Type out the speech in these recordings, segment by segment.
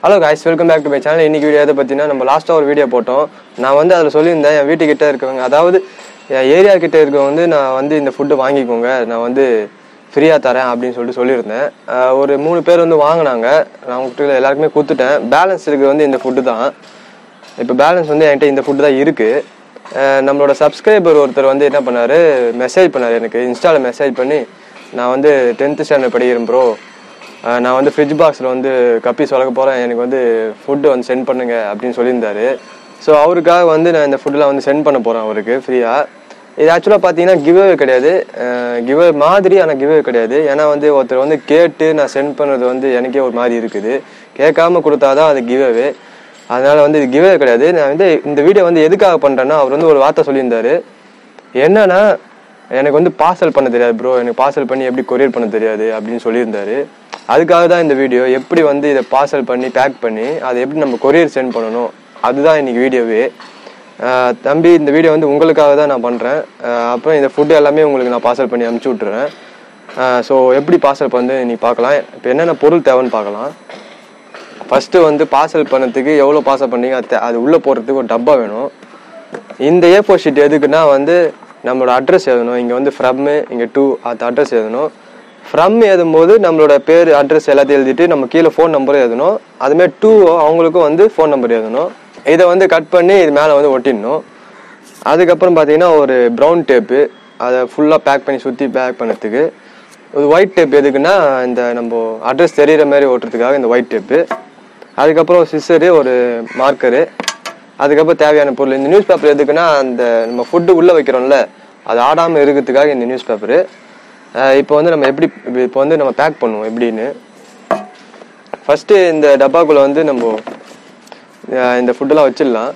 Hello guys welcome back to my channel இன்னைக்கு video எதை பற்றினா நம்ம லாஸ்ட்டாக ஒரு வீடியோ போட்டோம் நான் வந்து அதில் சொல்லியிருந்தேன் என் வீட்டுக்கிட்ட இருக்கவங்க அதாவது என் ஏரியா கிட்ட இருக்கவங்க வந்து நான் வந்து இந்த ஃபுட்டு வாங்கிக்கோங்க நான் வந்து ஃப்ரீயாக தரேன் அப்படின்னு சொல்லிட்டு சொல்லியிருந்தேன் அஹ் ஒரு மூணு பேர் வந்து வாங்கினாங்க நான் அவங்ககிட்ட எல்லாருக்குமே கொடுத்துட்டேன் பேலன்ஸ் இருக்குது வந்து இந்த ஃபுட்டு தான் இப்போ பேலன்ஸ் வந்து என்கிட்ட இந்த ஃபுட்டு தான் இருக்குது நம்மளோட சப்ஸ்கிரைபர் ஒருத்தர் வந்து என்ன பண்ணார் மெசேஜ் பண்ணார் எனக்கு இன்ஸ்டாவில் மெசேஜ் பண்ணி நான் வந்து டென்த்து ஸ்டாண்டர்ட் படிக்கிறேன் ப்ரோ நான் வந்து ஃப்ரிட்ஜ் பாக்ஸில் வந்து கப்பி சொலக்க போகிறேன் எனக்கு வந்து ஃபுட்டு வந்து சென்ட் பண்ணுங்க அப்படின்னு சொல்லியிருந்தாரு ஸோ அவருக்காக வந்து நான் இந்த ஃபுட்டெலாம் வந்து சென்ட் பண்ண போகிறேன் அவருக்கு ஃப்ரீயாக இது ஆக்சுவலாக பார்த்தீங்கன்னா கிவ்அவே கிடையாது கிவ்அவே மாதிரி ஆனால் கிவ்அவே கிடையாது ஏன்னா வந்து ஒருத்தர் வந்து கேட்டு நான் சென்ட் பண்ணுறது வந்து எனக்கே ஒரு மாதிரி இருக்குது கேட்காம கொடுத்தாதான் அது கிவ்அவே அதனால வந்து இது கிவ்அவே கிடையாது நான் வந்து இந்த வீடியோ வந்து எதுக்காக பண்ணுறேன்னா அவர் வந்து ஒரு வார்த்தை சொல்லியிருந்தாரு என்னன்னா எனக்கு வந்து பார்சல் பண்ண தெரியாது ப்ரோ எனக்கு பார்சல் பண்ணி எப்படி கொரியர் பண்ண தெரியாது அப்படின்னு சொல்லியிருந்தாரு அதுக்காக தான் இந்த வீடியோ எப்படி வந்து இதை பார்சல் பண்ணி பேக் பண்ணி அதை எப்படி நம்ம கொரியர் சென்ட் பண்ணணும் அதுதான் இன்னைக்கு வீடியோவே ஆஹ் தம்பி இந்த வீடியோ வந்து உங்களுக்காக தான் நான் பண்ணுறேன் அப்புறம் இந்த ஃபுட்டு எல்லாமே உங்களுக்கு நான் பார்சல் பண்ணி அனுப்பிச்சி விட்றேன் ஸோ எப்படி பார்சல் பண்ணு நீ பார்க்கலாம் இப்போ என்னென்ன பொருள் தேவைன்னு பார்க்கலாம் ஃபஸ்ட்டு வந்து பார்சல் பண்ணதுக்கு எவ்வளோ பார்சல் பண்ணீங்க அது தே- அது உள்ளே போடுறதுக்கு ஒரு டப்பா வேணும் இந்த ஏ ஃபோர் ஷீட் எதுக்குன்னா வந்து நம்மளோட அட்ரஸ் எழுதணும் இங்கே வந்து ஃப்ரம்மு இங்கே டூ அது அட்ரஸ் எழுதணும் ஃப்ரம் எழுதும்போது நம்மளோட பேர் அட்ரஸ் எல்லாத்தையும் எழுதிட்டு நம்ம கீழே ஃபோன் நம்பரும் எழுதணும் அதுமாதிரி டூ அவங்களுக்கும் வந்து ஃபோன் நம்பர் எழுதணும் இதை வந்து கட் பண்ணி இது மேலே வந்து ஒட்டிடணும் அதுக்கப்புறம் பார்த்தீங்கன்னா ஒரு ப்ரௌன் டேப்பு அதை ஃபுல்லாக பேக் பண்ணி சுற்றி பேக் பண்ணதுக்கு ஒரு ஒயிட் டேப் எதுக்குன்னா இந்த நம்ம அட்ரஸ் தெரியிற மாதிரி ஓட்டுறதுக்காக இந்த ஒயிட் டேப்பு அதுக்கப்புறம் சிஸ்ஸரு ஒரு மார்க்கரு அதுக்கப்புறம் தேவையான பொருள் இந்த நியூஸ் பேப்பர் எதுக்குன்னா அந்த நம்ம ஃபுட்டு உள்ளே வைக்கிறோம்ல அது ஆடாமல் இருக்கிறதுக்காக இந்த நியூஸ் பேப்பரு இப்போ வந்து நம்ம எப்படி இப்போ வந்து நம்ம பேக் பண்ணுவோம் எப்படின்னு ஃபஸ்ட்டு இந்த டப்பாக்குள்ளே வந்து நம்ம அஹ், இந்த ஃபுட்டெல்லாம் வச்சிடலாம்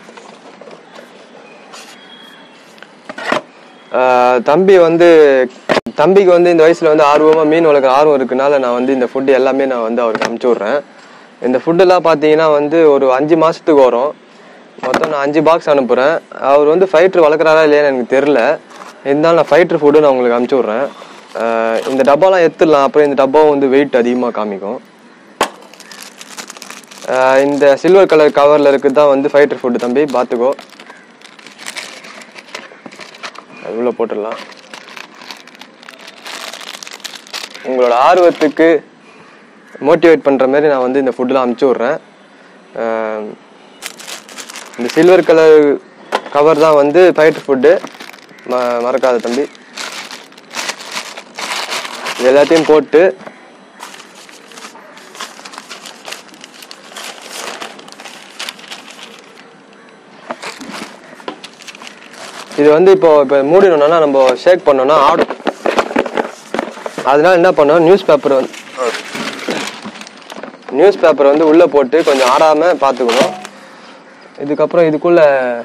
ஆஹ் தம்பி வந்து தம்பிக்கு வந்து இந்த வயசுல வந்து ஆர்வமா மீன் வளர்க்குற ஆர்வம் இருக்கனால நான் வந்து இந்த ஃபுட்டு எல்லாமே நான் வந்து அவருக்கு அனுப்பிச்சி விட்றேன் இந்த ஃபுட்டெல்லாம் பார்த்தீங்கன்னா வந்து ஒரு அஞ்சு மாசத்துக்கு வரும் மொத்தம் நான் அஞ்சு பாக்ஸ் அனுப்புறேன் அவர் வந்து ஃபைட்டர் வளர்க்குறாரா இல்லையான்னு எனக்கு தெரில இருந்தாலும் நான் ஃபைட்டர் ஃபுட்டு நான் உங்களுக்கு அனுப்பிச்சி விட்றேன் ஆஹ் இந்த டப்பாலாம் எடுத்துடலாம் அப்புறம் இந்த டப்பாவும் வந்து வெயிட் அதிகமாக காமிக்கும் ஆஹ் இந்த சில்வர் கலர் கவரில் இருக்குது தான் வந்து ஃபைட்டர் ஃபுட்டு தம்பி பார்த்துக்கோ அது உள்ள போட்டுடலாம் உங்களோட ஆர்வத்துக்கு மோட்டிவேட் பண்ணுற மாதிரி நான் வந்து இந்த ஃபுட்டெலாம் அமுச்சு விட்றேன் அஹ் இந்த சில்வர் கலர் கவர் தான் வந்து ஃபைட்டர் ஃபுட்டு ம மறக்காத தம்பி இது எல்லாத்தையும் போட்டு இது வந்து இப்போ இப்போ மூடினோம்னா நம்ம ஷேக் பண்ணோம்னா ஆடும் அதனால என்ன பண்ணோம் நியூஸ் பேப்பர் வந்து நியூஸ் பேப்பர் வந்து உள்ளே போட்டு கொஞ்சம் ஆடாமல் பார்த்துக்கணும் இதுக்கப்புறம் இதுக்குள்ள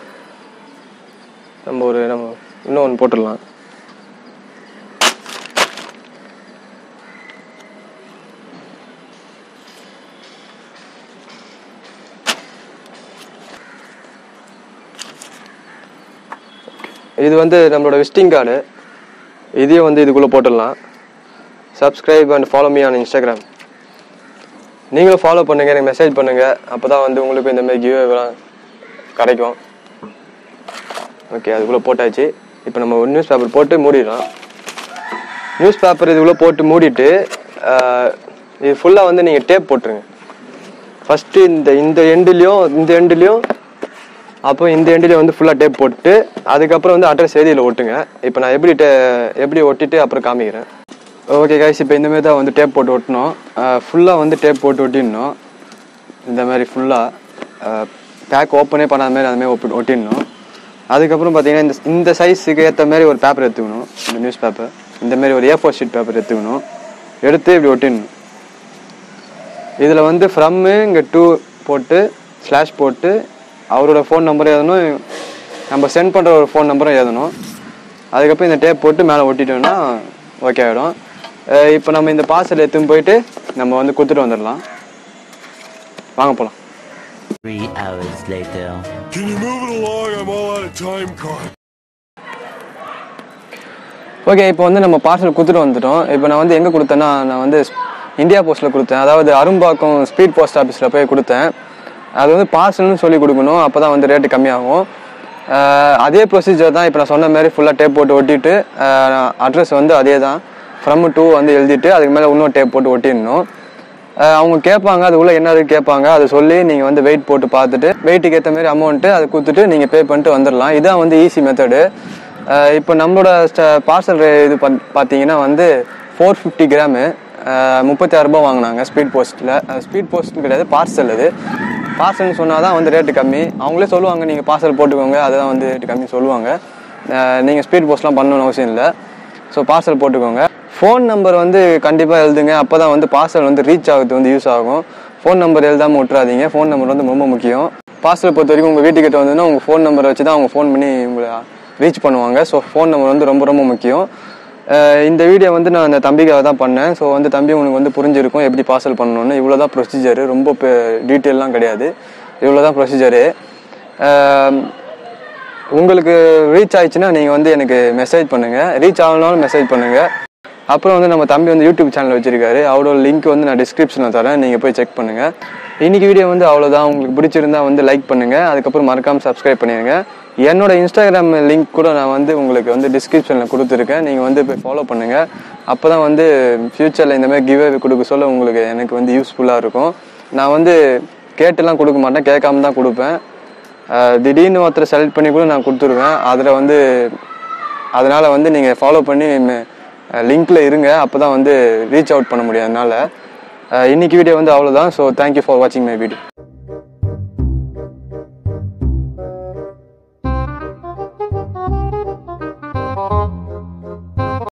நம்ம ஒரு நம்ம இன்னும் ஒன்று போட்டுடலாம் இது வந்து நம்மளோட விசிட்டிங் கார்டு இதையும் வந்து இதுக்குள்ளே போட்டுடலாம் subscribe and follow me on Instagram நீங்களும் ஃபாலோ பண்ணுங்க எனக்கு மெசேஜ் பண்ணுங்க அப்போ தான் வந்து உங்களுக்கு இந்த மாதிரி கிவ்லாம் கிடைக்கும் ஓகே அதுக்குள்ளே போட்டாச்சு இப்போ நம்ம ஒரு நியூஸ் பேப்பர் போட்டு மூடிடலாம் நியூஸ் பேப்பர் இதுக்குள்ளே போட்டு மூடிட்டு ஆஹ், இது ஃபுல்லாக வந்து நீங்கள் டேப் போட்டுருங்க ஃபஸ்ட்டு இந்த இந்த எண்டுலேயும் இந்த எண்டுலேயும் அப்போ இந்த எண்டில் வந்து ஃபுல்லாக டேப் போட்டு அதுக்கப்புறம் வந்து அட்ரஸ் எழுதியில் ஒட்டுங்க இப்போ நான் எப்படி டே எப்படி ஒட்டிட்டு அப்புறம் காமிக்கிறேன் ஓகே கைஸ் இப்போ இந்த மாதிரி தான் வந்து டேப் போட்டு ஒட்டணும் ஃபுல்லாக வந்து டேப் போட்டு ஒட்டிடணும் இந்த மாதிரி ஃபுல்லாக பேக் ஓப்பனே பண்ணாத மாதிரி அந்த மாதிரி ஒப்பி ஒட்டிடணும் அதுக்கப்புறம் பார்த்தீங்கன்னா இந்த இந்த சைஸுக்கு ஏற்ற மாதிரி ஒரு பேப்பர் எடுத்துக்கணும் இந்த நியூஸ் பேப்பர் இந்த மாதிரி ஒரு ஏ ஃபோர் ஷீட் பேப்பர் எடுத்துக்கணும் எடுத்து இப்படி ஒட்டிடணும் இதில் வந்து ஃப்ரம்மு இங்கே டூ போட்டு ஸ்லாஷ் போட்டு அவரோட ஃபோன் நம்பர் எழுதணும் நம்ம சென்ட் பண்ணுற ஒரு ஃபோன் நம்பரும் எழுதணும் அதுக்கப்புறம் இந்த டேப் போட்டு மேலே ஒட்டிட்டோம்னா ஓகே ஆகிடும் இப்போ நம்ம இந்த பார்சல் எடுத்துன்னு போயிட்டு நம்ம வந்து கொடுத்துட்டு வந்துடலாம் வாங்க போகலாம் Three hours later. Can you move it along? I'm all out of time card. Okay இப்போ வந்து நம்ம பார்சல் கொடுத்துட்டு வந்துட்டோம் இப்போ நான் வந்து எங்கே கொடுத்தேன்னா நான் வந்து இந்தியா போஸ்ட்டில் கொடுத்தேன் அதாவது அரும்பாக்கம் ஸ்பீட் போஸ்ட் ஆஃபீஸில் போய் கொடுத்தேன் அது வந்து பார்சல்னு சொல்லி கொடுக்கணும் அப்போ தான் வந்து ரேட்டு கம்மியாகும் ஆஹ் அதே ப்ரொசீஜர் தான் இப்போ நான் சொன்ன மாதிரி ஃபுல்லாக டேப் போட்டு ஒட்டிட்டு அட்ரஸ் வந்து அதே தான் ஃப்ரம் டூ வந்து எழுதிட்டு அதுக்கு மேலே இன்னும் டேப் போட்டு ஒட்டிடணும் ஆஹ் அவங்க கேட்பாங்க அது உள்ள என்ன இருக்கு கேட்பாங்க அதை சொல்லி நீங்கள் வந்து வெயிட் போட்டு பார்த்துட்டு வெயிட்டுக்கு ஏற்ற மாதிரி அமௌண்ட்டு அதை கொடுத்துட்டு நீங்கள் பே பண்ணிட்டு வந்துடலாம் இதான் வந்து ஈஸி மெத்தடு இப்போ நம்மளோட பார்சல் இது பண் பார்த்தீங்கன்னா வந்து ஃபோர் ஃபிஃப்டி கிராமு முப்பத்தி ஆறு ரூபாய் வாங்கினாங்க ஸ்பீட் போஸ்ட்டில் ஸ்பீட் போஸ்ட் கிடையாது பார்சல் அது பார்சல்னு சொன்னால் தான் வந்து ரேட்டு கம்மி அவங்களே சொல்லுவாங்க நீங்கள் பார்சல் போட்டுக்கோங்க அதுதான் வந்து ரேட்டு கம்மி சொல்லுவாங்க நீங்கள் ஸ்பீட் போஸ்ட்லாம் பண்ணணும்னு அவசியம் இல்லை ஸோ பார்சல் போட்டுக்கோங்க ஃபோன் நம்பர் வந்து கண்டிப்பாக எழுதுங்க அப்போ தான் வந்து பார்சல் வந்து ரீச் ஆகுது வந்து யூஸ் ஆகும் ஃபோன் நம்பர் எழுதாமல் விட்றாதீங்க ஃபோன் நம்பர் வந்து ரொம்ப முக்கியம் பார்சல் பொறுத்த வரைக்கும் உங்கள் வீட்டுக்கிட்ட வந்ததுன்னா உங்கள் ஃபோன் நம்பரை வச்சு தான் அவங்க ஃபோன் பண்ணி உங்களை ரீச் பண்ணுவாங்க ஸோ ஃபோன் நம்பர் வந்து ரொம்ப ரொம்ப முக்கியம் அஹ் இந்த வீடியோ வந்து நான் அந்த தம்பிக்காக தான் பண்ணேன் ஸோ வந்து தம்பி உனக்கு வந்து புரிஞ்சிருக்கும் எப்படி பார்சல் பண்ணணும்னு இவ்வளோ தான் ப்ரொசீஜரு ரொம்ப டீட்டெயிலாம் கிடையாது இவ்வளோ தான் ப்ரொசீஜரு உங்களுக்கு ரீச் ஆயிடுச்சுன்னா நீங்கள் வந்து எனக்கு மெசேஜ் பண்ணுங்கள் ரீச் ஆகணும்னாலும் மெசேஜ் பண்ணுங்கள் அப்புறம் வந்து நம்ம தம்பி வந்து யூடியூப் சேனல் வச்சிருக்காரு அவரோட லிங்க் வந்து நான் டிஸ்கிரிப்ஷனில் தரேன் நீங்கள் போய் செக் பண்ணுங்கள் இன்னைக்கு வீடியோ வந்து அவ்வளோதான் உங்களுக்கு பிடிச்சிருந்தா வந்து லைக் பண்ணுங்கள் அதுக்கப்புறம் மறக்காமல் சப்ஸ்கிரைப் பண்ணிடுங்க என்னோட இன்ஸ்டாகிராம் லிங்க் கூட நான் வந்து உங்களுக்கு வந்து டிஸ்கிரிப்ஷனில் கொடுத்துருக்கேன் நீங்கள் வந்து போய் ஃபாலோ பண்ணுங்கள் அப்போ தான் வந்து ஃப்யூச்சரில் இந்த மாதிரி கிவ் கொடுக்க சொல்ல உங்களுக்கு எனக்கு வந்து யூஸ்ஃபுல்லாக இருக்கும் நான் வந்து கேட்டுலாம் கொடுக்க மாட்டேன் கேட்காம தான் கொடுப்பேன் அஹ் திடீர்னு ஒருத்தரை செலக்ட் பண்ணி கூட நான் கொடுத்துருவேன் அதில் வந்து அதனால் வந்து நீங்கள் ஃபாலோ பண்ணி லிங்க்ல இருங்க அப்போ தான் வந்து ரீச் அவுட் பண்ண முடியும் அதனால அஹ் இன்னைக்கு வீடியோ வந்து அவ்வளோதான் ஸோ தேங்க்யூ ஃபார் வாட்சிங் மை வீடியோ